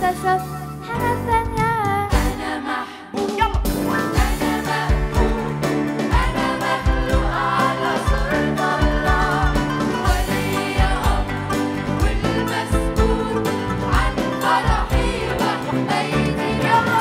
اكتشف حاجة تانية أنا محبوب أنا مقبول أنا مخلوق على صورة الله ولي أمر والمسؤول عن فرحي وحمايتي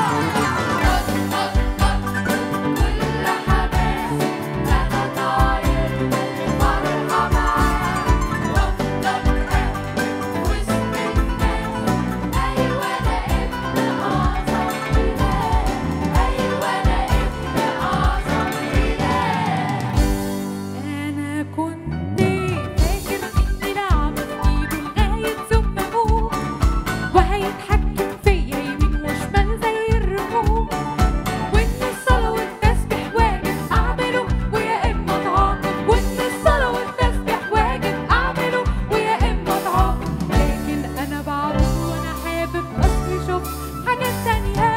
نط نط نط كل حماس أنا طاير بالفرحة معاه وأفضل قاعد وسط الناس أيوة أنا ابن أعظم إله أيوة أنا ابن أعظم إله أنا كنت فاكر إني نعمة في إيده لغاية ثم أموت وهيتحكم فيا يمين وشمال زي الريموت وإن الصلاة والتسبيح واجب أعمله ويا إما أتعاقب وإن الصلاة والتسبيح واجب أعمله ويا إما أتعاقب لكن أنا بعبد وأنا حابب أصلي شوف حاجات تانية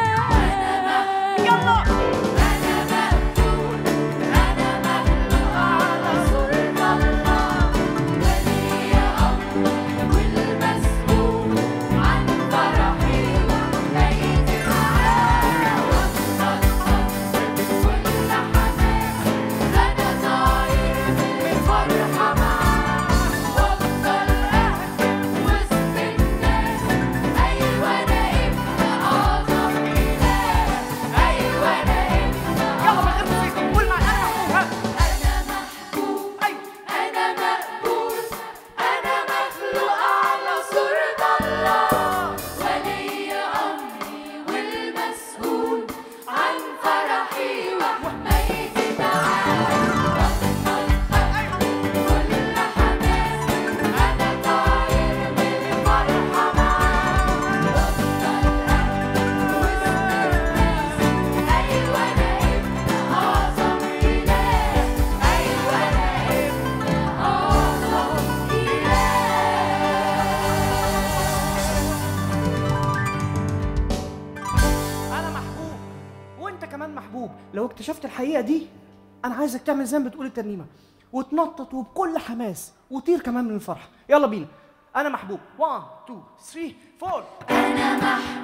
يلا أنا مقبول أنا مخلوق على صورة الله ولي أمر والمسؤول عن فرحي وحمايتي معاه وأفضل أنصت كل حماس أنا طاير بالفرحة معاه وأفضل أهتف وسط الناس أيوة أنا ابن أعظم إله أيوة أنا ابن يلا من غير موسيقى قول معايا انا محبوب ها أنا محبوب أنا مقبول أنا مخلوق على صورة الله ولي أمري والمسؤول عن فرحي وحمايتي معاه أفضل كل حماس أنا طاير بالفرحة معاه وأفضل أهتف وسط الناس أيوة أنا ابن أعظم إله أيوة أنا ابن أعظم إله انا محبوب وانت كمان محبوب لو اكتشفت الحقيقه دي انا عايزك تعمل زي ما بتقول الترنيمه وتنطط وبكل حماس وطير كمان من الفرحه يلا بينا انا محبوب 1 2 3 4 أنا محبوب